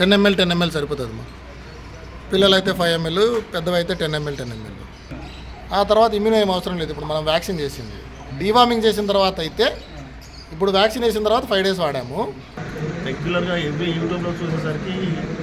ten ml ten ML సరిపోతుంది మా పిల్లలైతే ఫైవ్ ఎంఎల్ పెద్దవైతే టెన్ ఎంఎల్ టెన్ ఎంఎల్ ఆ తర్వాత ఇమ్యూనో ఏం అవసరం లేదు ఇప్పుడు మనం వ్యాక్సిన్ చేసింది డీవార్మింగ్ చేసిన తర్వాత అయితే ఇప్పుడు వ్యాక్సిన్ వేసిన తర్వాత ఫైవ్ డేస్ వాడాము రెగ్యులర్గా ఎవ్రీ యూట్యూబ్లో చూసేసరికి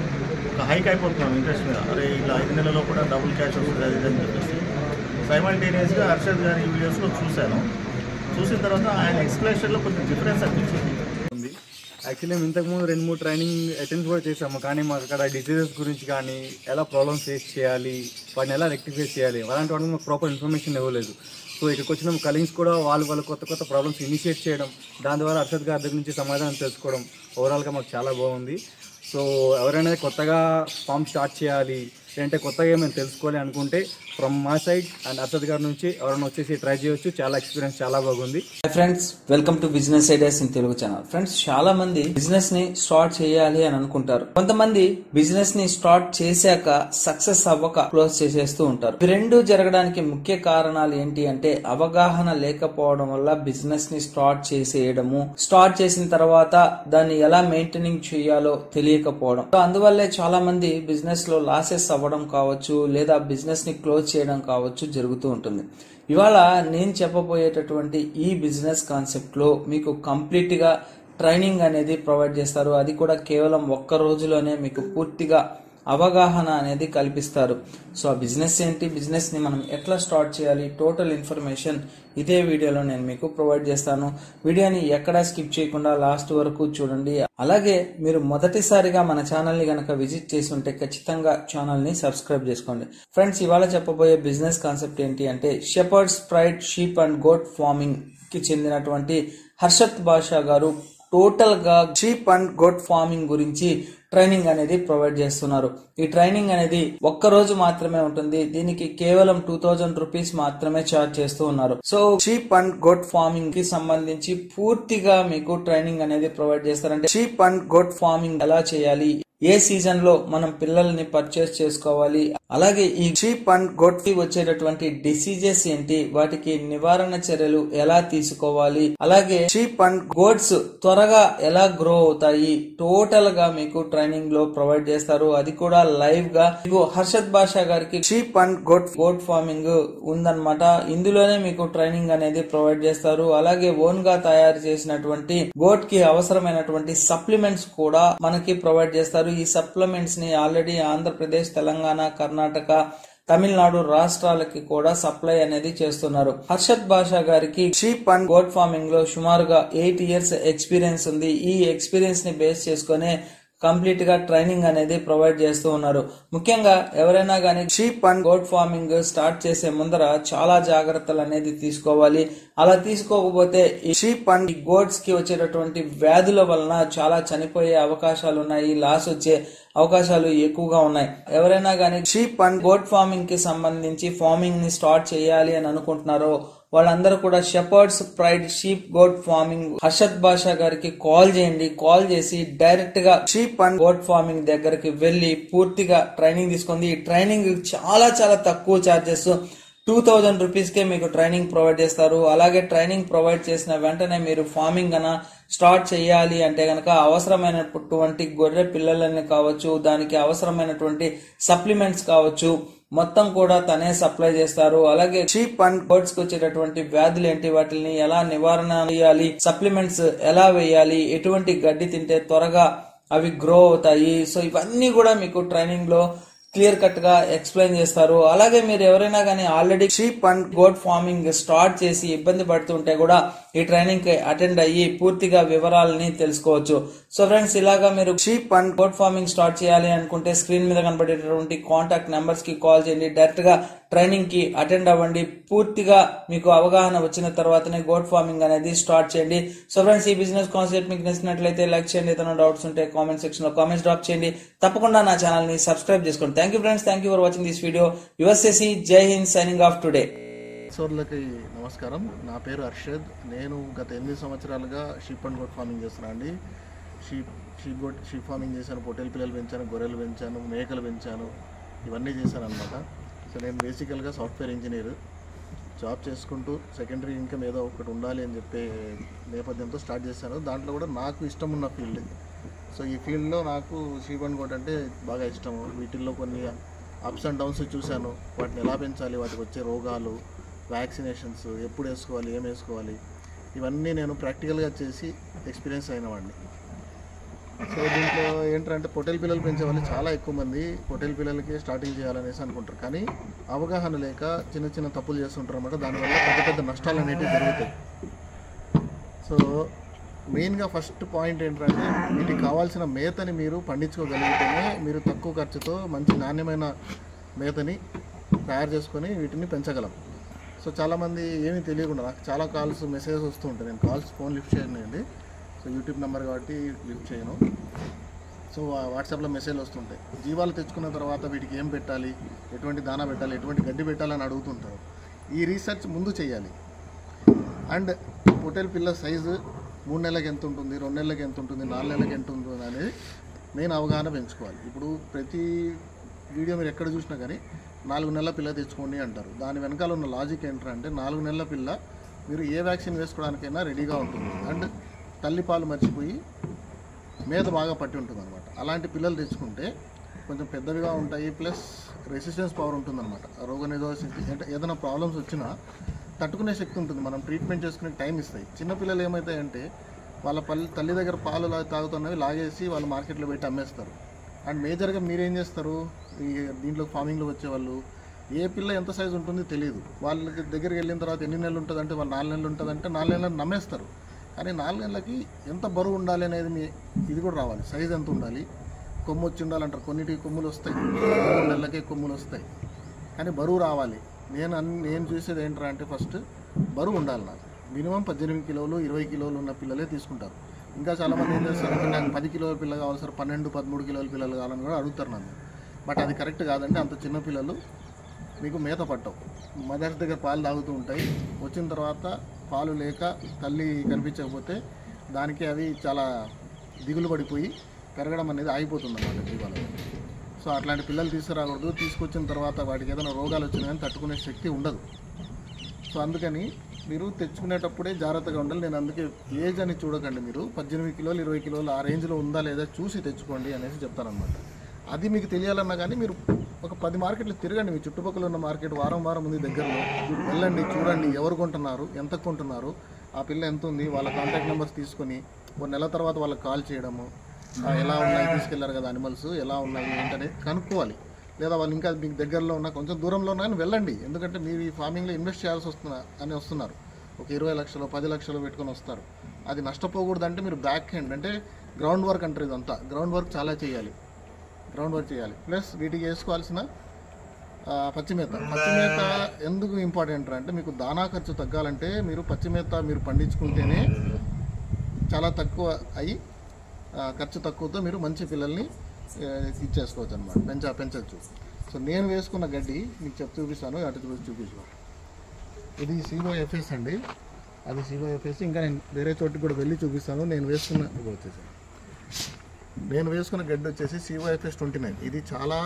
ఒక హైక్ అయిపోతున్నాం ఇంట్రెస్ట్ మీద అరే ఇలా ఐదు నెలల్లో కూడా డబుల్ క్యాష్ వస్తుంది అది ఇది అని చెప్పేసి సైమల్టేనియస్గా హర్షద్ గారి వీడియోస్లో చూశాను చూసిన తర్వాత ఆయన ఎక్స్ప్లెనేషన్లో కొంచెం డిఫరెన్స్ అనిపించింది ఉంది యాక్చువల్లీ మేము ఇంతకుముందు రెండు మూడు ట్రైనింగ్ అటెండ్ కూడా చేసాము కానీ మాకు అక్కడ డిసీజెస్ గురించి కానీ ఎలా ప్రాబ్లమ్స్ ఫేస్ చేయాలి వాటిని ఎలా రెక్టిఫై చేయాలి అలాంటి వాటికి మాకు ప్రాపర్ ఇన్ఫర్మేషన్ ఇవ్వలేదు సో ఇక్కడికి వచ్చిన కలీగ్స్ కూడా వాళ్ళు వాళ్ళ కొత్త కొత్త ప్రాబ్లమ్స్ ఇనిషియేట్ చేయడం దాని ద్వారా అర్షద్ గారి దగ్గర నుంచి సమాధానం తెలుసుకోవడం ఓవరాల్గా మాకు చాలా బాగుంది సో ఎవరైనా కొత్తగా ఫామ్ స్టార్ట్ చేయాలి లేదంటే కొత్తగా ఏమైనా తెలుసుకోవాలి అనుకుంటే ఫ్రమ్ మా సైడ్ అండ్ అర్షద్ గారి నుంచి ఎవరైనా వచ్చేసి ట్రై చేయొచ్చు చాలా ఎక్స్పీరియన్స్ చాలా బాగుంది hi friends welcome to business ideas in Telugu channel friends చాలా మంది బిజినెస్ ని స్టార్ట్ చేయాలి అని అనుకుంటారు కొంతమంది బిజినెస్ ని స్టార్ట్ చేశాక సక్సెస్ అవ్వక క్లోజ్ చేసేస్తూ ఉంటారు ఇవి రెండు జరగడానికి ముఖ్య కారణాలు ఏంటి అంటే అవగాహన లేకపోవడం వల్ల బిజినెస్ ని స్టార్ట్ చేసేయడము స్టార్ట్ చేసిన తర్వాత దాన్ని ఎలా మెయింటైనింగ్ చేయాలో తెలియకపోవడం సో అందువల్లే చాలా మంది బిజినెస్ లో లాసెస్ అవ్వడం కావచ్చు లేదా బిజినెస్ ని క్లోజ్ చేయడం కావచ్చు జరుగుతూ ఉంటుంది ఇవాళ నేను చెప్పబోయేటటువంటి ఈ బిజినెస్ కాన్సెప్ట్ లో మీకు కంప్లీట్ గా ట్రైనింగ్ అనేది ప్రొవైడ్ చేస్తారు అది కూడా కేవలం ఒక్క రోజులోనే మీకు పూర్తిగా అవగాహన అనేది కల్పిస్తారు సో ఆ బిజినెస్ ఏంటి బిజినెస్ ని మనం ఎట్లా స్టార్ట్ చేయాలి టోటల్ ఇన్ఫర్మేషన్ ఇదే వీడియోలో నేను మీకు ప్రొవైడ్ చేస్తాను వీడియోని ఎక్కడా స్కిప్ చేయకుండా లాస్ట్ వరకు చూడండి అలాగే మీరు మొదటిసారిగా మన ఛానల్ ని గనక విజిట్ చేసి ఉంటే ఖచ్చితంగా ఛానల్ ని సబ్స్క్రైబ్ చేసుకోండి ఫ్రెండ్స్ ఇవాళ చెప్పబోయే బిజినెస్ కాన్సెప్ట్ ఏంటి అంటే shepherd's pride sheep and goat farming కి చెందినటువంటి హర్షత్ బాషా గారు టోటల్ గా షీప్ అండ్ గోట్ ఫార్మింగ్ గురించి ట్రైనింగ్ అనేది ప్రొవైడ్ చేస్తున్నారు ఈ ట్రైనింగ్ అనేది ఒక్క రోజు మాత్రమే ఉంటుంది దీనికి కేవలం టూ థౌజండ్ రూపీస్ మాత్రమే చార్జ్ చేస్తూ ఉన్నారు so sheep and goat farming కి సంబంధించి పూర్తిగా మీకు ట్రైనింగ్ అనేది ప్రొవైడ్ చేస్తారంటే షీప్ అండ్ గోట్ ఫార్మింగ్ ఎలా చేయాలి ఏ సీజన్ లో మనం పిల్లల్ని పర్చేస్ చేసుకోవాలి అలాగే ఈ షీప్ అండ్ గోట్ కి వచ్చేటటువంటి డిసీజెస్ ఏంటి వాటికి నివారణ చర్యలు ఎలా తీసుకోవాలి అలాగే షీప్ అండ్ గోడ్స్ త్వరగా ఎలా గ్రో అవుతాయి టోటల్ గా మీకు ట్రైనింగ్ లో ప్రొవైడ్ చేస్తారు అది కూడా లైవ్ గా మీకు హర్షద్ బాషా గారికి sheep and goat goat farming ఉందన్నమాట ఇందులోనే మీకు ట్రైనింగ్ అనేది ప్రొవైడ్ చేస్తారు అలాగే ఓన్ గా తయారు చేసినటువంటి గోట్ కి అవసరమైనటువంటి సప్లిమెంట్స్ కూడా మనకి ప్రొవైడ్ చేస్తారు ఈ సప్లిమెంట్స్ ని ఆల్రెడీ ఆంధ్రప్రదేశ్ తెలంగాణ కర్ణాటక తమిళనాడు రాష్ట్రాలకి కూడా సప్లై అనేది చేస్తున్నారు హర్షద్ బాషా గారికి షీప్ అండ్ గోట్ ఫార్మింగ్ లో సుమారుగా ఎయిట్ ఇయర్స్ ఎక్స్పీరియన్స్ ఉంది ఈ ఎక్స్పీరియన్స్ ని బేస్ చేసుకునే కంప్లీట్ గా ట్రైనింగ్ అనేది ప్రొవైడ్ చేస్తూ ఉన్నారు ముఖ్యంగా ఎవరైనా కానీ sheep and goat farming start చేసే ముందర చాలా జాగ్రత్తలు అనేది తీసుకోవాలి అలా తీసుకోకపోతే ఈ షీప్ అండ్ గోడ్స్ కి వచ్చేటటువంటి వ్యాధుల వలన చాలా చనిపోయే అవకాశాలు ఉన్నాయి లాస్ వచ్చే అవకాశాలు ఎక్కువగా ఉన్నాయి ఎవరైనా కానీ షీప్ అండ్ గోట్ ఫార్మింగ్ కి సంబంధించి ఫార్మింగ్ ని స్టార్ట్ చేయాలి అని అనుకుంటున్నారో వాళ్ళందరూ కూడా shepherd's pride sheep goat farming Harshad Basha గారికి కాల్ చేయండి కాల్ చేసి డైరెక్ట్ గా షీప్ అండ్ గోట్ ఫార్మింగ్ దగ్గరికి వెళ్లి పూర్తిగా ట్రైనింగ్ తీసుకుంది ఈ ట్రైనింగ్ చాలా చాలా తక్కువ చార్జెస్ టూ థౌజండ్ రూపీస్ కే మీకు ట్రైనింగ్ ప్రొవైడ్ చేస్తారు అలాగే ట్రైనింగ్ ప్రొవైడ్ చేసిన వెంటనే మీరు ఫార్మింగ్ గన స్టార్ట్ చేయాలి అంటే గనక అవసరమైనటువంటి గొర్రె పిల్లలని కావచ్చు దానికి అవసరమైనటువంటి సప్లిమెంట్స్ కావచ్చు మొత్తం కూడా తనే సప్లై చేస్తారు అలాగే షీప్ అండ్ బర్డ్స్ కి వచ్చేటటువంటి వ్యాధులు ఏంటి వాటిని ఎలా నివారణ చేయాలి సప్లిమెంట్స్ ఎలా వేయాలి ఎటువంటి గడ్డి తింటే త్వరగా అవి గ్రో అవుతాయి సో ఇవన్నీ కూడా మీకు ట్రైనింగ్ లో క్లియర్ కట్ గా ఎక్స్ప్లెయిన్ చేస్తారు అలాగే మీరు ఎవరైనా కానీ already sheep and goat farming start చేసి ఇబ్బంది పడుతుంటే కూడా ఈ ట్రైనింగ్ కి అటెండ్ అయ్యి పూర్తిగా వివరాలని తెలుసుకోవచ్చు సో ఫ్రెండ్స్ ఇలాగా మీరు sheep and goat farming start చేయాలి అనుకుంటే స్క్రీన్ మీద కనబడేటటువంటి కాంటాక్ట్ నెంబర్స్ కి కాల్ చేయండి డైరెక్ట్ గా ట్రైనింగ్ కి అటెండ్ అవ్వండి పూర్తిగా మీకు అవగాహన వచ్చిన తర్వాతనే గోట్ ఫార్మింగ్ అనేది స్టార్ట్ చేయండి సో ఫ్రెండ్స్ ఈ బిజినెస్ కాన్సెప్ట్ మీకు నచ్చినట్లయితే లైక్ చేయండి ఏదైనా డౌట్స్ ఉంటే కామెంట్ సెక్షన్ లో కామెంట్స్ డ్రాప్ చేయండి తప్పకుండా నా ఛానల్ ని సబ్స్క్రైబ్ చేసుకోండి thank you friends thank you for watching this video USAC జై హింద్ సైనింగ్ ఆఫ్ టుడే సోర్లకి నమస్కారం నా పేరు హర్షద్ నేను గత ఎనిమిది సంవత్సరాలుగా షీప్ అండ్ గోట్ ఫార్మింగ్ చేస్తున్నాను అండి sheep sheep goat sheep farming చేశాను పొట్టేలు పిల్లలు పెంచాను గొర్రెలు పెంచాను మేకలు పెంచాను ఇవన్నీ చేశాను అనమాట సో నేను బేసికల్గా సాఫ్ట్వేర్ ఇంజనీర్ జాబ్ చేసుకుంటూ సెకండరీ ఇన్కమ్ ఏదో ఒకటి ఉండాలి అని చెప్పే నేపథ్యంతో స్టార్ట్ చేశాను దాంట్లో కూడా నాకు ఇష్టం ఉన్న ఫీల్డ్ సో ఈ ఫీల్డ్లో నాకు షీప్ అండ్ గోట్ అంటే బాగా ఇష్టము వీటిల్లో కొన్ని అప్స్ అండ్ డౌన్స్ చూశాను వాటిని ఎలా పెంచాలి వాటికి వచ్చే రోగాలు వ్యాక్సినేషన్స్ ఎప్పుడు వేసుకోవాలి ఏం వేసుకోవాలి ఇవన్నీ నేను ప్రాక్టికల్గా చేసి ఎక్స్పీరియన్స్ అయిన వాడిని సో దీంట్లో ఏంటంటే పొట్టేల్ పిల్లలు పెంచే వాళ్ళు చాలా ఎక్కువ మంది పొట్టేల్ పిల్లలకి స్టార్టింగ్ చేయాలనేసి అనుకుంటారు కానీ అవగాహన లేక చిన్న చిన్న తప్పులు చేస్తుంటారు అన్నమాట దానివల్ల పెద్ద పెద్ద నష్టాలు అనేవి జరుగుతాయి సో మెయిన్గా ఫస్ట్ పాయింట్ ఏంటంటే వీటికి కావాల్సిన మేతని మీరు పండించుకోగలిగితేనే మీరు తక్కువ ఖర్చుతో మంచి నాణ్యమైన మేతని తయారు చేసుకొని వీటిని పెంచగలం సో చాలామంది ఏమీ తెలియకుండా నాకు చాలా కాల్స్ మెసేజెస్ వస్తూ ఉంటాయి నేను కాల్స్ ఫోన్ లిఫ్ట్ చేయనండి సో యూట్యూబ్ నెంబర్ కాబట్టి లిఫ్ట్ చేయను సో వా- వాట్సాప్లో మెసేజ్లు వస్తుంటాయి జీవాలు తెచ్చుకున్న తర్వాత వీటికి ఏం పెట్టాలి ఎటువంటి దానా పెట్టాలి ఎటువంటి గడ్డి పెట్టాలని అడుగుతుంటారు ఈ రీసెర్చ్ ముందు చేయాలి అండ్ పొటేల్ పిల్ల సైజు మూడు నెలలకు ఎంత ఉంటుంది రెండు నెలలకు ఎంత ఉంటుంది నాలుగు నెలలకు ఎంత ఉంటుంది అనేది మెయిన్ అవగాహన పెంచుకోవాలి ఇప్పుడు ప్రతి వీడియో మీరు ఎక్కడ చూసినా కానీ నాలుగు నెలల పిల్ల తెచ్చుకోండి అంటారు దాని వెనకాల ఉన్న లాజిక్ ఏంటంటే నాలుగు నెలల పిల్ల మీరు ఏ వ్యాక్సిన్ వేసుకోవడానికైనా రెడీగా ఉంటుంది అండ్ తల్లిపాలు మర్చిపోయి మేత బాగా పట్టి ఉంటుంది అనమాట అలాంటి పిల్లలు తెచ్చుకుంటే కొంచెం పెద్దవిగా ఉంటాయి ప్లస్ రెసిస్టెన్స్ పవర్ ఉంటుంది అనమాట రోగనిరోధక శక్తి అంటే ఏదైనా ప్రాబ్లమ్స్ వచ్చినా తట్టుకునే శక్తి ఉంటుంది మనం ట్రీట్మెంట్ చేసుకునే టైం ఇస్తాయి చిన్నపిల్లలు ఏమవుతాయంటే వాళ్ళ పల్లి తల్లి దగ్గర పాలు లా- తాగుతున్నవి లాగేసి వాళ్ళు మార్కెట్లో పెట్టి అమ్మేస్తారు అండ్ మేజర్గా మీరేం చేస్తారు ఈ దీంట్లో ఫార్మింగ్లో వచ్చేవాళ్ళు ఏ పిల్ల ఎంత సైజు ఉంటుందో తెలియదు వాళ్ళకి దగ్గరికి వెళ్ళిన తర్వాత ఎన్ని నెలలు ఉంటుంది అంటే వాళ్ళు నాలుగు నెలలు ఉంటుంది అంటే నాలుగు నెలలు నమ్మేస్తారు కానీ నాలుగు నెలలకి ఎంత బరువు ఉండాలి అనేది మీ ఇది కూడా రావాలి సైజ్ ఎంత ఉండాలి కొమ్ము వచ్చి ఉండాలంటారు కొన్నిటికి కొమ్ములు వస్తాయి మూడు నెలలకే కొమ్ములు వస్తాయి కానీ బరువు రావాలి నేను అన్ని నేను చూసేది ఏంటంటే అంటే ఫస్ట్ బరువు ఉండాలి నాకు మినిమం పద్దెనిమిది కిలోలు ఇరవై కిలోలు ఉన్న పిల్లలే తీసుకుంటారు ఇంకా చాలామంది ఏం చేస్తారు అంటే నాకు పది కిలోల పిల్ల కావాలి సార్ పన్నెండు పదమూడు కిలోల పిల్లలు కావాలని కూడా అడుగుతారు నన్ను బట్ అది కరెక్ట్ కాదండి అంత చిన్న పిల్లలు మీకు మేత పట్టవు మదర్స్ దగ్గర పాలు తాగుతూ ఉంటాయి వచ్చిన తర్వాత పాలు లేక తల్లి కనిపించకపోతే దానికి అవి చాలా దిగులు పడిపోయి పెరగడం అనేది ఆగిపోతుంది అన్నమాట జీవాలు సో అట్లాంటి పిల్లలు తీసుకురాకూడదు తీసుకొచ్చిన తర్వాత వాటికి ఏదైనా రోగాలు వచ్చినా కానీ తట్టుకునే శక్తి ఉండదు సో అందుకని మీరు తెచ్చుకునేటప్పుడే జాగ్రత్తగా ఉండాలి నేను అందుకే ఏజ్ అని చూడకండి మీరు పద్దెనిమిది కిలోలు ఇరవై కిలోలు ఆ రేంజ్లో ఉందా లేదా చూసి తెచ్చుకోండి అనేసి చెప్తారనమాట అది మీకు తెలియాలన్నా కానీ మీరు ఒక పది మార్కెట్లు తిరగండి మీ చుట్టుపక్కల ఉన్న మార్కెట్ వారం వారం ఉంది దగ్గరలో వెళ్ళండి చూడండి ఎవరు కొంటున్నారు ఎంత కొంటున్నారు ఆ పిల్ల ఎంత ఉంది వాళ్ళ కాంటాక్ట్ నెంబర్స్ తీసుకొని ఒక నెల తర్వాత వాళ్ళకి కాల్ చేయడము ఆ, ఎలా ఉన్నాయి తీసుకెళ్లారు కదా అనిమల్స్ ఎలా ఉన్నాయి ఏంటనే కనుక్కోవాలి లేదా వాళ్ళు ఇంకా మీకు దగ్గరలో ఉన్న కొంచెం దూరంలో ఉన్నా కానీ వెళ్ళండి ఎందుకంటే మీరు ఈ ఫార్మింగ్లో ఇన్వెస్ట్ చేయాల్సి వస్తున్నా అని వస్తున్నారు ఒక ఇరవై లక్షలు పది లక్షలు పెట్టుకొని వస్తారు అది నష్టపోకూడదంటే మీరు బ్యాక్ హ్యాండ్ అంటే గ్రౌండ్ వర్క్ అంటారు ఇదంతా గ్రౌండ్ వర్క్ చాలా చేయాలి గ్రౌండ్ వర్క్ చేయాలి ప్లస్ వీటికి వేసుకోవాల్సిన ఆ, పచ్చిమేత పచ్చిమేత ఎందుకు ఇంపార్టెంట్ అంటే మీకు దానా ఖర్చు తగ్గాలంటే మీరు పచ్చిమేత మీరు పండించుకుంటేనే చాలా తక్కువ అయ్యి ఆ, ఖర్చు తక్కువతో మీరు మంచి పిల్లల్ని ఆ, ఇచ్చేసుకోవచ్చు అనమాట పెంచ పెంచవచ్చు సో నేను వేసుకున్న గడ్డి మీకు చెప్పి చూపిస్తాను అటు చూపి చూపించు ఇది సీవో ఎఫ్ఎస్ అండి అది సీవో ఎఫ్ఎస్ ఇంకా నేను వేరే చోటుకి కూడా వెళ్ళి చూపిస్తాను నేను వేసుకున్న ఇది వచ్చేసి నేను వేసుకున్న గడ్డి వచ్చేసి సీవో ఎఫ్ఎస్ ట్వంటీ నైన్ ఇది చాలా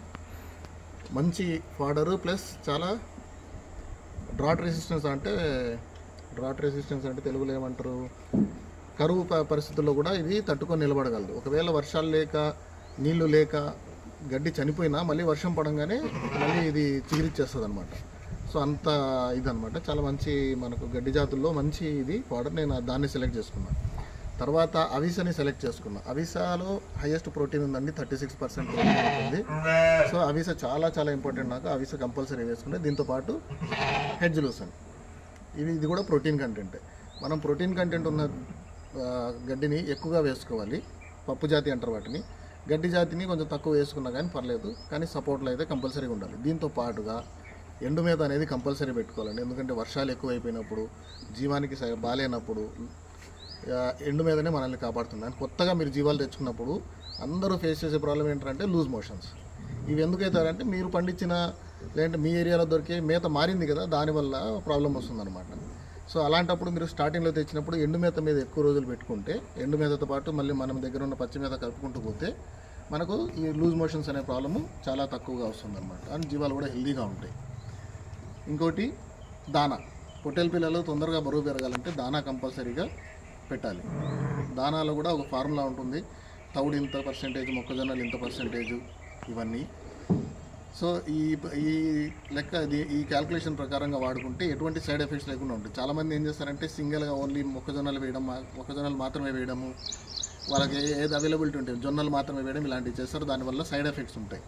మంచి ఫాడరు ప్లస్ చాలా డ్రాట్ రెసిస్టెన్స్ అంటే డ్రాట్ రెసిస్టెన్స్ అంటే తెలుగులో ఏమంటారు కరువు ప- పరిస్థితుల్లో కూడా ఇది తట్టుకొని నిలబడగలదు ఒకవేళ వర్షాలు లేక నీళ్లు లేక గడ్డి చనిపోయినా మళ్ళీ వర్షం పడంగానే మళ్ళీ ఇది చిగురిచ్చేస్తుంది అనమాట సో అంత ఇదనమాట చాలా మంచి మనకు గడ్డి జాతుల్లో మంచి ఇది పౌడర్ నేను దాన్ని సెలెక్ట్ చేసుకున్నాను తర్వాత అవిసని సెలెక్ట్ చేసుకున్నా అవిసాలో హైయెస్ట్ ప్రోటీన్ ఉందండి థర్టీ సిక్స్ పర్సెంట్ ప్రోటీన్ ఉంటుంది సో అవిస చాలా చాలా ఇంపార్టెంట్ నాకు అవిస కంపల్సరీ వేసుకుంటే దీంతో పాటు హెడ్జ్ లూసన్ ఇవి ఇది కూడా ప్రోటీన్ కంటెంట్ మనం ప్రోటీన్ కంటెంట్ ఉన్న ఆ, గడ్డిని ఎక్కువగా వేసుకోవాలి పప్పు జాతి అంటారు వాటిని గడ్డి జాతిని కొంచెం తక్కువ వేసుకున్నా కానీ పర్లేదు కానీ సపోర్ట్లో అయితే కంపల్సరీగా ఉండాలి దీంతో పాటుగా ఎండు మీద అనేది కంపల్సరీ పెట్టుకోవాలండి ఎందుకంటే వర్షాలు ఎక్కువైపోయినప్పుడు జీవానికి స- బాలేనప్పుడు ఆ, ఎండు మీదనే మనల్ని కాపాడుతుంది అండ్ కొత్తగా మీరు జీవాలు తెచ్చుకున్నప్పుడు అందరూ ఫేస్ చేసే ప్రాబ్లం ఏంటంటే లూజ్ మోషన్స్ ఇవి ఎందుకు అవుతారంటే మీరు పండించిన లేదంటే మీ ఏరియాలో దొరికే మేత మారింది కదా దానివల్ల ప్రాబ్లం వస్తుందన్నమాట సో అలాంటప్పుడు మీరు స్టార్టింగ్లో తెచ్చినప్పుడు ఎండు మేత మీద ఎక్కువ రోజులు పెట్టుకుంటే ఎండు మేతతో పాటు మళ్ళీ మనం దగ్గర ఉన్న పచ్చి మేత కలుపుకుంటూ పోతే మనకు ఈ లూజ్ మోషన్స్ అనే ప్రాబ్లము చాలా తక్కువగా వస్తుందన్నమాట అండ్ జీవాలు కూడా హెల్దీగా ఉంటాయి ఇంకోటి దానా పొట్టేల పిల్లలు తొందరగా బరువు పెరగాలంటే దానా కంపల్సరీగా పెట్టాలి దానాలో కూడా ఒక ఫార్ములా ఉంటుంది తౌడు ఇంత పర్సెంటేజ్ మొక్కజొన్నలు ఇంత పర్సెంటేజ్ ఇవన్నీ సో ఈ ఈ లెక్క ఇది ఈ క్యాల్కులేషన్ ప్రకారంగా వాడుకుంటే ఎటువంటి సైడ్ ఎఫెక్ట్స్ లేకుండా ఉంటాయి చాలామంది ఏం చేస్తారంటే సింగిల్గా ఓన్లీ మొక్కజొన్నలు వేయడం మా- మొక్కజొన్నలు మాత్రమే వేయడము వాళ్ళకి ఏ- ఏది అవైలబిలిటీ ఉంటుంది జొన్నలు మాత్రమే వేయడం ఇలాంటివి చేస్తారు దానివల్ల సైడ్ ఎఫెక్ట్స్ ఉంటాయి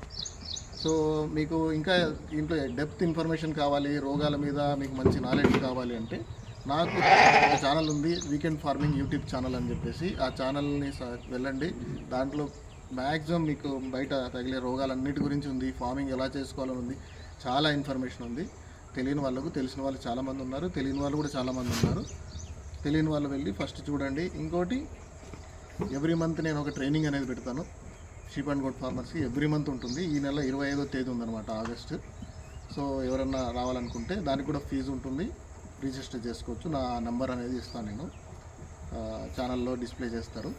సో మీకు ఇంకా ఇంట్లో డెప్త్ ఇన్ఫర్మేషన్ కావాలి రోగాల మీద మీకు మంచి నాలెడ్జ్ కావాలి అంటే నాకు ఒక ఛానల్ ఉంది వీకెండ్ ఫార్మింగ్ యూట్యూబ్ ఛానల్ అని చెప్పేసి ఆ ఛానల్ని స- వెళ్ళండి దాంట్లో మ్యాక్సిమం మీకు బయట తగిలే రోగాలన్నిటి గురించి ఉంది ఫార్మింగ్ ఎలా చేసుకోవాలని ఉంది చాలా ఇన్ఫర్మేషన్ ఉంది తెలియని వాళ్ళకు తెలిసిన వాళ్ళు చాలామంది ఉన్నారు తెలియని వాళ్ళు కూడా చాలామంది ఉన్నారు తెలియని వాళ్ళు వెళ్ళి ఫస్ట్ చూడండి ఇంకోటి ఎవ్రీ మంత్ నేను ఒక ట్రైనింగ్ అనేది పెడతాను షీప్ అండ్ గోడ్ ఫార్మర్స్కి ఎవ్రీ మంత్ ఉంటుంది ఈ నెల ఇరవై ఐదో తేదీ ఉందన్నమాట ఆగస్ట్ సో ఎవరన్నా రావాలనుకుంటే దానికి కూడా ఫీజు ఉంటుంది రిజిస్టర్ చేసుకోవచ్చు నా నంబర్ అనేది ఇస్తాను నేను ఆ, ఛానల్లో డిస్ప్లే చేస్తారు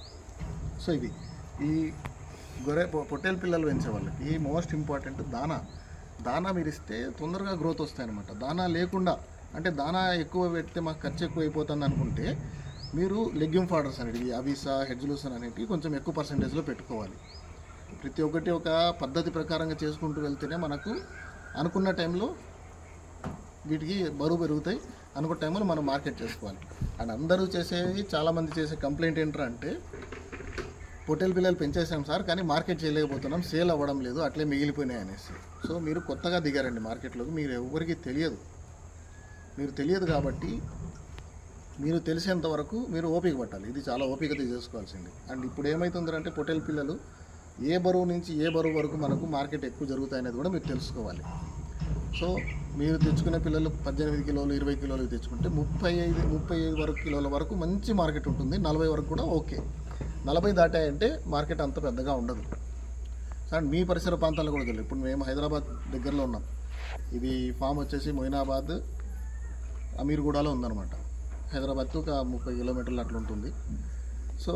సో ఇది ఈ గొర్రె పొ- పొట్టేలు పిల్లలు పెంచే వాళ్ళకి మోస్ట్ ఇంపార్టెంట్ దానా దానా మీరు ఇస్తే తొందరగా గ్రోత్ వస్తాయన్నమాట దానా లేకుండా అంటే దానా ఎక్కువ పెడితే మాకు ఖర్చు ఎక్కువ అయిపోతుంది అనుకుంటే మీరు లెగ్యూమ్ ఫాడర్స్ అనేటివి అవిసా హెడ్జ్లూసన్ అనేటివి కొంచెం ఎక్కువ పర్సంటేజ్లో పెట్టుకోవాలి ప్రతి ఒక్కటి ఒక పద్ధతి ప్రకారంగా చేసుకుంటూ వెళ్తేనే మనకు అనుకున్న టైంలో వీటికి బరువు పెరుగుతాయి అనుకున్న టైంలో మనం మార్కెట్ చేసుకోవాలి అండ్ అందరూ చేసేవి చాలామంది చేసే కంప్లైంట్ ఏంటంటే పొట్టేలు పిల్లలు పెంచేసాం సార్ కానీ మార్కెట్ చేయలేకపోతున్నాం సేల్ అవ్వడం లేదు అట్లే మిగిలిపోయినాయి అనేసి సో మీరు కొత్తగా దిగారండి మార్కెట్లోకి మీరు ఎవరికి తెలియదు మీరు తెలియదు కాబట్టి మీరు తెలిసేంత వరకు మీరు ఓపిక పట్టాలి ఇది చాలా ఓపికతో చేసుకోవాల్సింది అండ్ ఇప్పుడు ఏమవుతుందంటే పొట్టేలు పిల్లలు ఏ బరువు నుంచి ఏ బరువు వరకు మనకు మార్కెట్ ఎక్కువ జరుగుతాయనేది కూడా మీరు తెలుసుకోవాలి సో మీరు తెచ్చుకునే పిల్లలు పద్దెనిమిది కిలోలు ఇరవై కిలోలు తెచ్చుకుంటే ముప్పై ఐదు ముప్పై ఐదు వరకు కిలోల వరకు మంచి మార్కెట్ ఉంటుంది నలభై వరకు కూడా ఓకే నలభై దాటాయంటే మార్కెట్ అంత పెద్దగా ఉండదు సార్ మీ పరిసర ప్రాంతాల్లో కూడా తెలియదు ఇప్పుడు మేము హైదరాబాద్ దగ్గరలో ఉన్నాం ఇది ఫామ్ వచ్చేసి మొయినాబాద్ అమీర్గూడలో ఉందన్నమాట హైదరాబాద్కి ఒక ముప్పై కిలోమీటర్లు అట్లా ఉంటుంది సో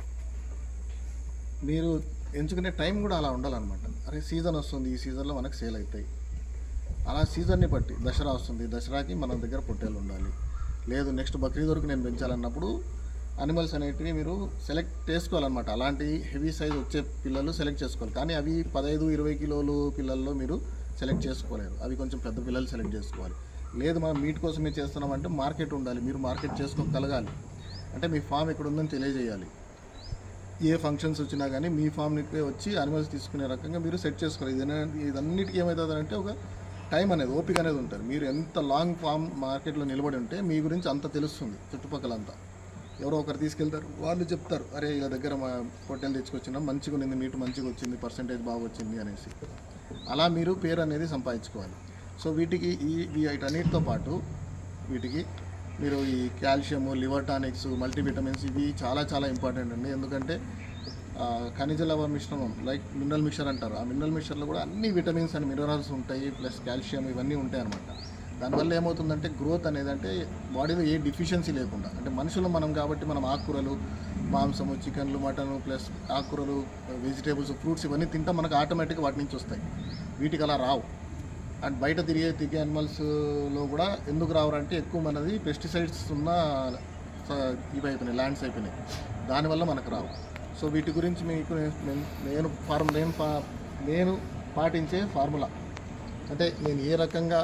మీరు ఎంచుకునే టైం కూడా అలా ఉండాలన్నమాట అరే సీజన్ వస్తుంది ఈ సీజన్లో మనకు సేల్ అవుతాయి అలా సీజన్ని బట్టి దసరా వస్తుంది దసరాకి మన దగ్గర పొట్టేలు ఉండాలి లేదు నెక్స్ట్ బక్రీద్ వరకు నేను పెంచాలన్నప్పుడు అనిమల్స్ అనేటివి మీరు సెలెక్ట్ చేసుకోవాలన్నమాట అలాంటి హెవీ సైజ్ వచ్చే పిల్లలు సెలెక్ట్ చేసుకోవాలి కానీ అవి పదహైదు ఇరవై కిలోలు పిల్లల్లో మీరు సెలెక్ట్ చేసుకోలేరు అవి కొంచెం పెద్ద పిల్లలు సెలెక్ట్ చేసుకోవాలి లేదు మనం మీట్ కోసమే చేస్తున్నామంటే మార్కెట్ ఉండాలి మీరు మార్కెట్ చేసుకోగలగాలి అంటే మీ ఫామ్ ఎక్కడ ఉందని తెలియజేయాలి ఏ ఫంక్షన్స్ వచ్చినా కానీ మీ ఫామ్కి వచ్చి అనిమల్స్ తీసుకునే రకంగా మీరు సెట్ చేసుకోవాలి ఇదనే ఇదన్నిటికీ ఏమవుతుందంటే ఒక టైం అనేది ఓపిక అనేది ఉంటుంది మీరు ఎంత లాంగ్ ఫామ్ మార్కెట్లో నిలబడి ఉంటే మీ గురించి అంత తెలుస్తుంది చుట్టుపక్కలంతా ఎవరో ఒకరు తీసుకెళ్తారు వాళ్ళు చెప్తారు అరే ఇలా దగ్గర మా హోటల్ తెచ్చుకొచ్చినాం మంచిగా ఉంది మీట్ మంచిగా వచ్చింది పర్సంటేజ్ బాగా వచ్చింది అనేసి అలా మీరు పేరు అనేది సంపాదించుకోవాలి సో వీటికి ఈ వీటన్నిటితో పాటు వీటికి మీరు ఈ కాల్షియము లివర్ టానిక్స్ మల్టీవిటమిన్స్ ఇవి చాలా చాలా ఇంపార్టెంట్ అండి ఎందుకంటే ఆ, ఖనిజ లవ మిశ్రమం లైక్ మినరల్ మిక్చర్ అంటారు ఆ మినరల్ మిక్చర్లో కూడా అన్ని విటమిన్స్ అండ్ మినరల్స్ ఉంటాయి ప్లస్ కాల్షియం ఇవన్నీ ఉంటాయి అనమాట దానివల్ల ఏమవుతుందంటే గ్రోత్ అనేది అంటే బాడీలో ఏ డిఫిషియన్సీ లేకుండా అంటే మనుషులు మనం కాబట్టి మనం ఆకుకూరలు మాంసము చికెన్లు మటన్ ప్లస్ ఆకుకూరలు వెజిటేబుల్స్ ఫ్రూట్స్ ఇవన్నీ తింటాం మనకు ఆటోమేటిక్గా వాటి నుంచి వస్తాయి వీటికి అలా రావు అండ్ బయట తిరిగే తిరిగే అనిమల్స్లో కూడా ఎందుకు రావరంటే ఎక్కువ మనది పెస్టిసైడ్స్ ఉన్న స- ఇవి అయిపోయినాయి ల్యాండ్స్ అయిపోయినాయి దానివల్ల మనకు రావు సో వీటి గురించి మీకు నేను- నేను ఫార్మ్ నేను ఫా నేను పాటించే ఫార్ములా అంటే నేను ఏ రకంగా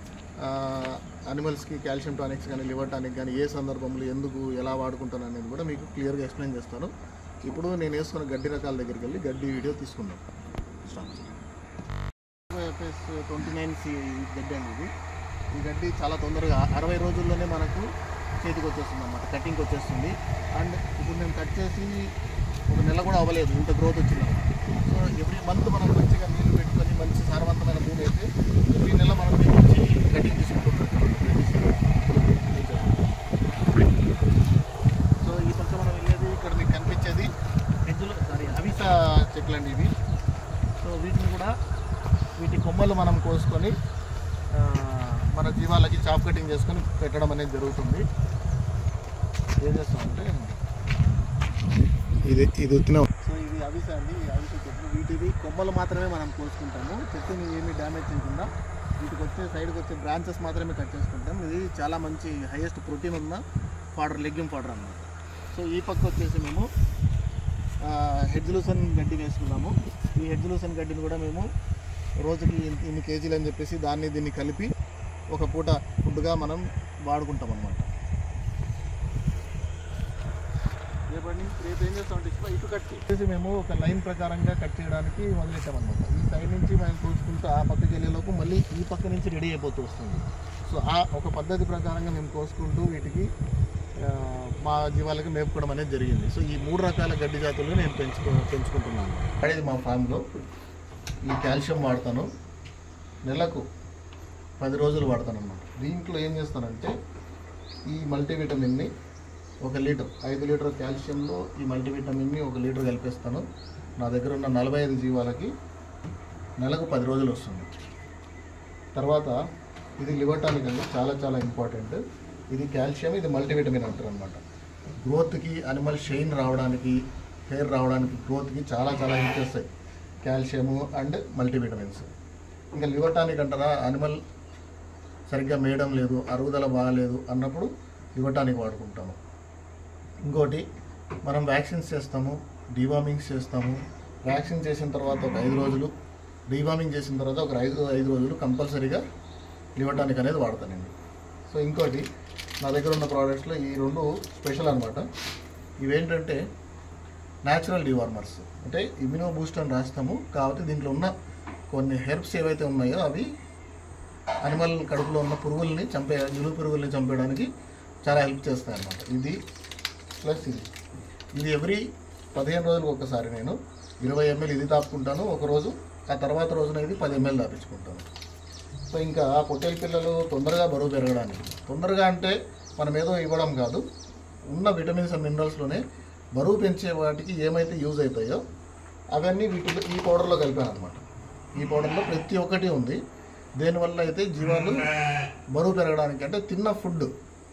అనిమల్స్కి కాల్షియం టానిక్స్ కానీ లివర్ టానిక్ కానీ ఏ సందర్భంలో ఎందుకు ఎలా వాడుకుంటాను అనేది కూడా మీకు క్లియర్గా ఎక్స్ప్లెయిన్ చేస్తాను ఇప్పుడు నేను వేసుకున్న గడ్డి రకాల దగ్గరికి వెళ్ళి గడ్డి వీడియో తీసుకుందాం start FS twenty nine C గడ్డి అండి ఇది ఈ గడ్డి చాలా తొందరగా అరవై రోజుల్లోనే మనకు చేతికి వచ్చేస్తుంది అన్నమాట కటింగ్కి వచ్చేస్తుంది అండ్ ఇప్పుడు నేను కట్ చేసి ఒక నెల కూడా అవ్వలేదు ఇంత గ్రోత్ వచ్చింది సో ఎవ్రీ మంత్ మనం మంచిగా నీళ్ళు పెట్టుకొని మంచి సారవంతమైన భూమి అయితే ఎవ్రీ నెల మనం దీనికి వచ్చి కటింగ్ తీసుకుంటున్నాం సో ఈ పక్క మనం వెళ్ళేది ఇక్కడ మీకు కనిపించేది హెజ్జులు సారీ అవిసా చెట్లు అండి ఇవి సో వీటిని కూడా వీటి కొమ్మలు మనం కోసుకొని ఆ, మన జీవాలకి చాప్ కటింగ్ చేసుకొని పెట్టడం అనేది జరుగుతుంది ఏం చేస్తామంటే ఇది ఇది వచ్చిన సో ఇది అవిస అండి ఈ అవిస చెట్లు వీటివి కొమ్మలు మాత్రమే మనం కోసుకుంటాము చెట్టుని ఏమీ డ్యామేజ్ చేయకుండా వీటికి వచ్చే సైడ్కి వచ్చే బ్రాంచెస్ మాత్రమే కట్ చేసుకుంటాం ఇది చాలా మంచి హైయెస్ట్ ప్రోటీన్ ఉన్న ఫాడర్ లెగ్యూమ్ ఫాడర్ అన్నమాట సో ఈ పక్క వచ్చేసి మేము హెడ్జ్లూసన్ గడ్డి వేసుకున్నాము ఈ హెడ్జ్లూసన్ గడ్డిని కూడా మేము రోజుకి ఇన్ని- ఇన్ని కేజీలు అని చెప్పేసి దాన్ని దీన్ని కలిపి ఒక పూట ఫుడ్గా మనం వాడుకుంటాం అనమాట రేపటి రేపు ఏం చేస్తామంటే ఇటు కట్ చేసి మేము ఒక లైన్ ప్రకారంగా కట్ చేయడానికి వదిలేసామన్నమాట ఈ సైడ్ నుంచి మనం కోసుకుంటూ ఆ పక్కకి వెళ్ళేలోపు మళ్ళీ ఈ పక్క నుంచి రెడీ అయిపోతూ వస్తుంది సో ఆ ఒక పద్ధతి ప్రకారంగా మేము కోసుకుంటూ వీటికి ఆ, మా జీవాలకి మేపుకోవడం అనేది జరిగింది సో ఈ మూడు రకాల గడ్డి జాతులు నేను పెంచుకో పెంచుకుంటున్నాను అనేది మా ఫామ్లో ఈ కాల్షియం వాడతాను నెలకు పది రోజులు వాడతాను అన్నమాట దీంట్లో ఏం చేస్తానంటే ఈ మల్టీవిటమిన్ని ఒక లీటర్ ఐదు లీటర్ కాల్షియంలో ఈ మల్టీవిటమిన్ని ఒక లీటర్ కలిపేస్తాను నా దగ్గర ఉన్న నలభై ఐదు జీవాలకి నెలకు పది రోజులు వస్తుంది తర్వాత ఇది లివర్ టానిక్ అండి చాలా చాలా ఇంపార్టెంట్ ఇది కాల్షియం ఇది మల్టీవిటమిన్ అంటారు అనమాట గ్రోత్కి అనిమల్ షైన్ రావడానికి హెయిర్ రావడానికి గ్రోత్కి చాలా చాలా హెల్ప్ చేస్తాయి కాల్షియము అండ్ మల్టీవిటమిన్స్ ఇంకా లివర్ టానిక్ అంటారా అనిమల్ సరిగ్గా మేయడం లేదు అరుగుదల బాగాలేదు అన్నప్పుడు లివర్ టానిక్ వాడుకుంటాము ఇంకోటి మనం వ్యాక్సిన్స్ చేస్తాము డీవార్మింగ్స్ చేస్తాము వ్యాక్సిన్ చేసిన తర్వాత ఒక ఐదు రోజులు డీవార్మింగ్ చేసిన తర్వాత ఒక ఐదు ఐదు రోజులు కంపల్సరీగా లివర్ టానిక్ అనేది వాడతానండి సో ఇంకోటి నా దగ్గర ఉన్న ప్రోడక్ట్స్లో ఈ రెండు స్పెషల్ అనమాట ఇవేంటంటే న్యాచురల్ డివార్మర్స్ అంటే ఇమ్యూనో బూస్ట్ అని రాస్తాము కాబట్టి దీంట్లో ఉన్న కొన్ని హెర్బ్స్ ఏవైతే ఉన్నాయో అవి అనిమల్ కడుపులో ఉన్న పురుగుల్ని చంపే నిలువు పురుగుల్ని చంపేయడానికి చాలా హెల్ప్ చేస్తాయి అన్నమాట ఇది ప్లస్ ఇది ఇది ఎవ్రీ పదిహేను రోజులకు ఒకసారి నేను ఇరవై ఎంఎల్ ఇది తాపుకుంటాను ఒక రోజు ఆ తర్వాత రోజున ఇది పది ఎంఎల్ తాపించుకుంటాను సో ఇంకా పొట్టేలు పిల్లలు తొందరగా బరువు పెరగడానికి తొందరగా అంటే మనం ఏదో ఇవ్వడం కాదు ఉన్న విటమిన్స్ అండ్ మినరల్స్లోనే బరువు పెంచే వాటికి ఏమైతే యూజ్ అవుతాయో అవన్నీ వీటిలో ఈ పౌడర్లో కలిపాను అనమాట ఈ పౌడర్లో ప్రతి ఒక్కటి ఉంది దేనివల్ల అయితే జీవాలు బరువు పెరగడానికి అంటే తిన్న ఫుడ్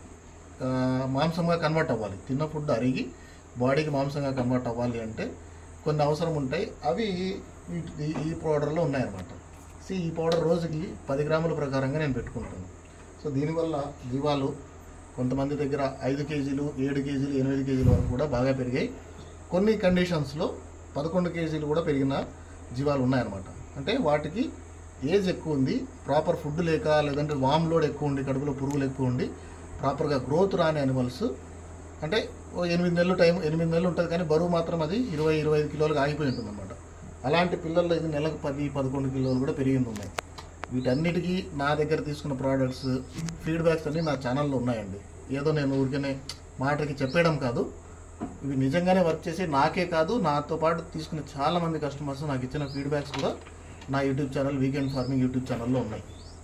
మాంసంగా కన్వర్ట్ అవ్వాలి తిన్న ఫుడ్ అరిగి బాడీకి మాంసంగా కన్వర్ట్ అవ్వాలి అంటే కొన్ని అవసరం ఉంటాయి అవి వీటి ఈ- ఈ పౌడర్లో ఉన్నాయన్నమాట సో ఈ పౌడర్ రోజుకి పది గ్రాముల ప్రకారంగా నేను పెట్టుకుంటాను సో దీనివల్ల జీవాలు కొంతమంది దగ్గర ఐదు కేజీలు ఏడు కేజీలు ఎనిమిది కేజీల వరకు కూడా బాగా పెరిగాయి కొన్ని కండిషన్స్లో పదకొండు కేజీలు కూడా పెరిగిన జీవాలు ఉన్నాయన్నమాట అంటే వాటికి ఏజ్ ఎక్కువ ఉంది ప్రాపర్ ఫుడ్ లేక లేదంటే వామ్ లోడ్ ఎక్కువ ఉండి కడుపులో పురుగులు ఎక్కువ ఉండి ప్రాపర్గా గ్రోత్ రాని అనిమల్స్ అంటే ఓ ఎనిమిది నెలలు టైం ఎనిమిది నెలలు ఉంటుంది కానీ బరువు మాత్రం అది ఇరవై ఇరవై ఐదు కిలోలకు ఆగిపోయి ఉంటుంది అనమాట అలాంటి పిల్లల్లో ఇది నెలకు పది పదకొండు కిలోలు కూడా పెరిగింది ఉన్నాయి వీటన్నిటికీ నా దగ్గర తీసుకున్న ప్రోడక్ట్స్ ఫీడ్బ్యాక్స్ అన్నీ నా ఛానల్లో ఉన్నాయండి ఏదో నేను ఊరికనే మాటకి చెప్పేయడం కాదు ఇవి నిజంగానే వర్క్ చేసి నాకే కాదు నాతో పాటు తీసుకున్న చాలా మంది కస్టమర్స్ నాకు ఇచ్చిన ఫీడ్బ్యాక్స్ కూడా నా YouTube channel weekend farming YouTube ఛానల్లో ఉన్నాయి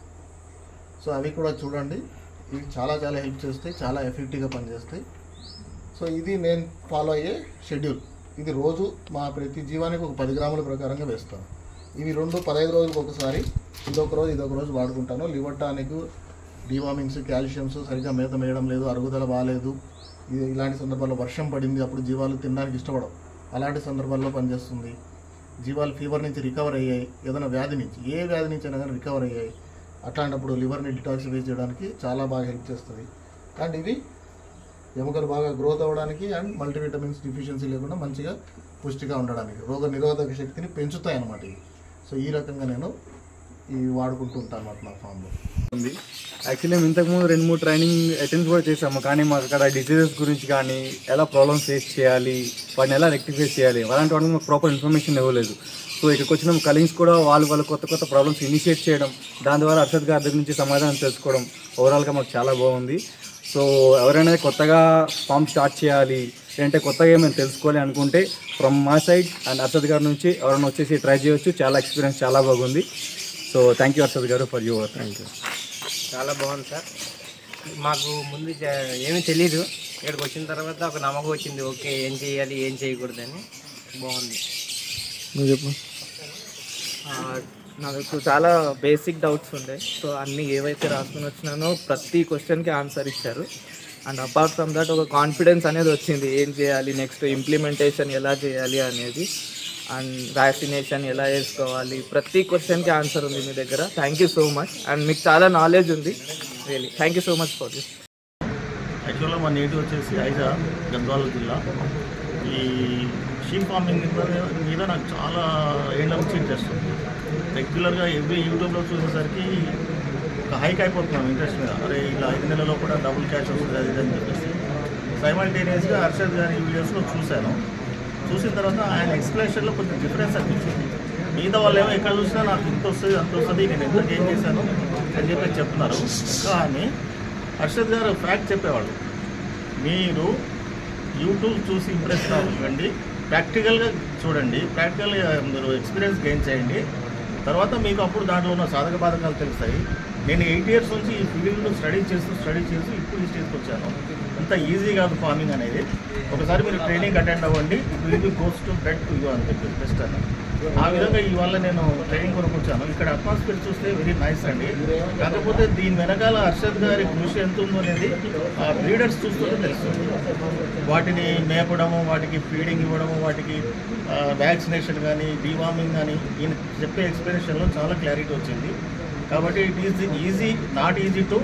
సో అవి కూడా చూడండి ఇవి చాలా చాలా హెల్ప్ చేస్తాయి చాలా ఎఫెక్టివ్గా పనిచేస్తాయి సో ఇది నేను ఫాలో అయ్యే షెడ్యూల్ ఇది రోజు మా ప్రతి జీవానికి ఒక పది గ్రాముల ప్రకారంగా వేస్తాను ఇవి రెండు పదహైదు రోజులకు ఒకసారి ఇదొక రోజు ఇదొక రోజు వాడుకుంటాను లివర్ టానిక్ డివార్మింగ్స్ కాల్షియమ్స్ సరిగ్గా మేత మేయడం లేదు అరుగుదల బాగాలేదు ఇది ఇలాంటి సందర్భాల్లో వర్షం పడింది అప్పుడు జీవాలు తినడానికి ఇష్టపడవు అలాంటి సందర్భాల్లో పనిచేస్తుంది జీవాలు ఫీవర్ నుంచి రికవర్ అయ్యాయి ఏదైనా వ్యాధి నుంచి ఏ వ్యాధి నుంచి అయినా కానీ రికవర్ అయ్యాయి అట్లాంటప్పుడు లివర్ని డిటాక్సిఫై చేయడానికి చాలా బాగా హెల్ప్ చేస్తుంది అండ్ ఇవి ఎముకలు బాగా గ్రోత్ అవ్వడానికి అండ్ మల్టీవిటమిన్స్ డిఫిషియన్సీ లేకుండా మంచిగా పుష్టిగా ఉండడానికి రోగ నిరోధక శక్తిని పెంచుతాయి అన్నమాట ఇవి సో ఈ రకంగా నేను ఇవి వాడుకుంటూ ఉంటాను అన్నమాట నా ఫామ్లో ఉంది యాక్చువల్లీ మేము ఇంతకుముందు రెండు మూడు ట్రైనింగ్ అటెండ్ కూడా చేసాము కానీ మాకు అక్కడ డిసీజెస్ గురించి కానీ ఎలా ప్రాబ్లమ్స్ ఫేస్ చేయాలి వాటిని ఎలా రెక్టిఫై చేయాలి అలాంటి వాటికి మాకు ప్రాపర్ ఇన్ఫర్మేషన్ ఇవ్వలేదు సో ఇక్కడికి వచ్చిన కలీగ్స్ కూడా వాళ్ళు వాళ్ళు కొత్త కొత్త ప్రాబ్లమ్స్ ఇనిషియేట్ చేయడం దాని ద్వారా అర్షద్ గారి దగ్గర నుంచి సమాధానం తెలుసుకోవడం ఓవరాల్గా మాకు చాలా బాగుంది సో ఎవరైనా కొత్తగా ఫామ్ స్టార్ట్ చేయాలి లేదంటే కొత్తగా ఏమైనా తెలుసుకోవాలి అనుకుంటే ఫ్రమ్ మా సైడ్ అండ్ అర్షద్ గారి నుంచి ఎవరైనా వచ్చేసి ట్రై చేయొచ్చు చాలా ఎక్స్పీరియన్స్ చాలా బాగుంది సో థ్యాంక్ యూ అర్షద్ గారు ఫర్ యువర్ థ్యాంక్ యూ చాలా బాగుంది సార్ మాకు ముందు జ- ఏమీ తెలీదు ఇక్కడికి వచ్చిన తర్వాత ఒక నమ్మకం వచ్చింది ఓకే ఏం చేయాలి ఏం చేయకూడదని బాగుంది నువ్వు చెప్పు నాకు చాలా బేసిక్ డౌట్స్ ఉండే సో అన్ని ఏవైతే రాసుకుని వచ్చినానో ప్రతి క్వశ్చన్కి ఆన్సర్ ఇచ్చారు అండ్ అపార్ట్ ఫ్రమ్ దట్ ఒక కాన్ఫిడెన్స్ అనేది వచ్చింది ఏం చేయాలి నెక్స్ట్ ఇంప్లిమెంటేషన్ ఎలా చేయాలి అనేది అండ్ వ్యాక్సినేషన్ ఎలా వేసుకోవాలి ప్రతి క్వశ్చన్కి ఆన్సర్ ఉంది మీ దగ్గర thank you so much and మీకు చాలా నాలెడ్జ్ ఉంది really thank you so much for this యాక్చువల్గా మా నేటివ్ వచ్చేసి ఐజా గద్వాల జిల్లా ఈ షీప్ ఫార్మింగ్ మీద- మీద నాకు చాలా ఏళ్ళ నుంచి ఇంట్రెస్ట్ ఉంది రెగ్యులర్గా ఎవ్రీ యూట్యూబ్లో చూసేసరికి ఒక హైక్ అయిపోతున్నాం ఇంట్రెస్ట్ మీద అరే ఇలా ఐదు నెలల్లో కూడా డబుల్ క్యాష్ వస్తుంది అది ఇది అని చెప్పేసి సైమల్టేనియస్గా హర్షద్ గారి వీడియోస్లో చూశాను చూసిన తర్వాత ఆయన ఎక్స్ప్లెనేషన్లో కొంచెం డిఫరెన్స్ అనిపించింది మిగతా వాళ్ళు ఏమో ఎక్కడ చూసినా నాకు ఇంత వస్తుంది అంత వస్తుంది నేను ఎంత గెయిన్ చేశాను అని చెప్పి చెప్తున్నారు కానీ హర్షద్ గారు ఫ్యాక్ట్ చెప్పేవాళ్ళు మీరు యూట్యూబ్ చూసి ఇంప్రెస్ కావండి ప్రాక్టికల్గా చూడండి ప్రాక్టికల్గా మీరు ఎక్స్పీరియన్స్ గెయిన్ చేయండి తర్వాత మీకు అప్పుడు దాంట్లో ఉన్న సాధక బాధకాలు తెలుస్తాయి నేను ఎయిట్ ఇయర్స్ నుంచి ఈ ఫీల్డ్లో స్టడీ చేస్తూ స్టడీ చేస్తూ ఇప్పుడు ఈ స్టేజ్కి వచ్చాను అంత ఈజీ కాదు ఫార్మింగ్ అనేది ఒకసారి మీరు ట్రైనింగ్ అటెండ్ అవ్వండి will be goes to bed to you అని చెప్పి బెస్ట్ అని ఆ విధంగా ఇవాళ నేను ట్రైనింగ్ కొరకు వచ్చాను ఇక్కడ అట్మాస్ఫియర్ చూస్తే వెరీ నైస్ అండి కాకపోతే దీని వెనకాల హర్షద్ గారి కృషి ఎంత ఉందో అనేది ఆ బ్రీడర్స్ చూస్తుంటే తెలుస్తుంది వాటిని మేపడము వాటికి ఫీడింగ్ ఇవ్వడము వాటికి వ్యాక్సినేషన్ కానీ డీవార్మింగ్ కానీ ఈయన చెప్పే ఎక్స్ప్లెనేషన్లో చాలా క్లారిటీ వచ్చింది కాబట్టి it is easy not easy to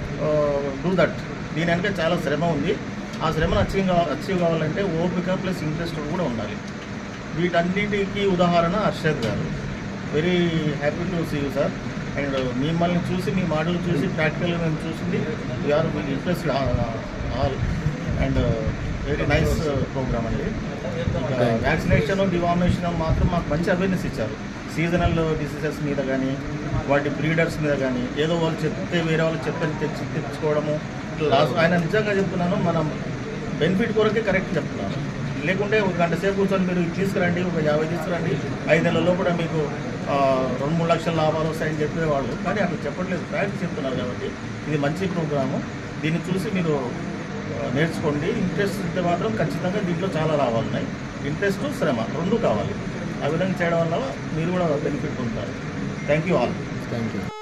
do that దీని వెనక చాలా శ్రమ ఉంది ఆ శ్రమను అచీవ్ కావాలి అచీవ్ కావాలంటే ఓపిక ప్లస్ ఇంట్రెస్ట్ కూడా ఉండాలి వీటన్నిటికీ ఉదాహరణ Harshad garu very happy to see you sir and మిమ్మల్ని చూసి మీ మాటలు చూసి ప్రాక్టికల్గా మేము చూసింది we're interested all and very nice program అండి వ్యాక్సినేషన్ డివామినేషన్ మాత్రం మాకు మంచి అవేర్నెస్ ఇచ్చారు సీజనల్ డిసీజెస్ మీద కానీ వాటి బ్రీడర్స్ మీద కానీ ఏదో వాళ్ళు చెప్తే వేరే వాళ్ళు చెప్పని తెచ్చి తెచ్చుకోవడము లాస్ట్ ఆయన నిజంగా చెప్తున్నాను మనం బెనిఫిట్ కొరకే కరెక్ట్ చెప్తున్నాను లేకుంటే ఒక గంట సేపు కూర్చొని మీరు ఇది తీసుకురండి ఒక యాభై తీసుకురండి ఐదు నెలల్లో కూడా మీకు ఆ, రెండు మూడు లక్షల లాభాలు వస్తాయని చెప్పేవాళ్ళు కానీ అట్లా చెప్పట్లేదు ఫ్యాక్ట్ చెప్తున్నారు కాబట్టి ఇది మంచి ప్రోగ్రాము దీన్ని చూసి మీరు ఆ, నేర్చుకోండి ఇంట్రెస్ట్ ఉంటే మాత్రం ఖచ్చితంగా దీంట్లో చాలా లాభాలు ఉన్నాయి ఇంట్రెస్ట్ శ్రమ రెండు కావాలి ఆ విధంగా చేయడం వల్ల మీరు కూడా బెనిఫిట్ పొందుతారు thank you all thank you